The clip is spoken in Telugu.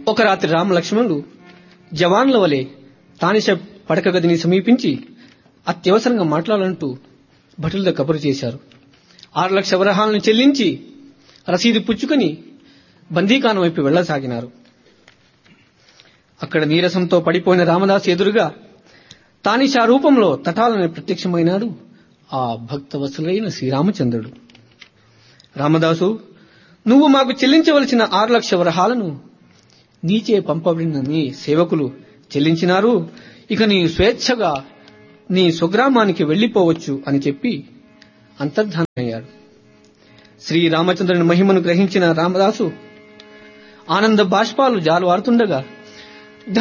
ఒక రాత్రి రామ లక్ష్మణులు జవాన్ల వలె తానిష పడక గదిని సమీపించి అత్యవసరంగా మాట్లాడాలంటూ భటులతో కబురు చేశారు ఆరు లక్ష వరహాలను చెల్లించి రసీదు పుచ్చుకొని బందీకానం వైపు వెళ్లసాగినారు అక్కడ నీరసంతో పడిపోయిన రామదాసు ఎదురుగా తానిషా రూపంలో తటాలని ప్రత్యక్షమైనాడు ఆ భక్తవత్సలైన శ్రీరామచంద్రుడు రామదాసు నువ్వు మాకు చెల్లించవలసిన ఆరు లక్ష వరహాలను నీచే పంపబడిన నీ సేవకులు చెల్లించినారు ఇక నీ స్వేచ్ఛగా నీ స్వగ్రామానికి వెళ్లిపోవచ్చు అని చెప్పి అంతర్ధానమయ్యాడు శ్రీరామచంద్రుని మహిమను గ్రహించిన రామదాసు ఆనంద బాష్పాలు జాలువారుతుండగా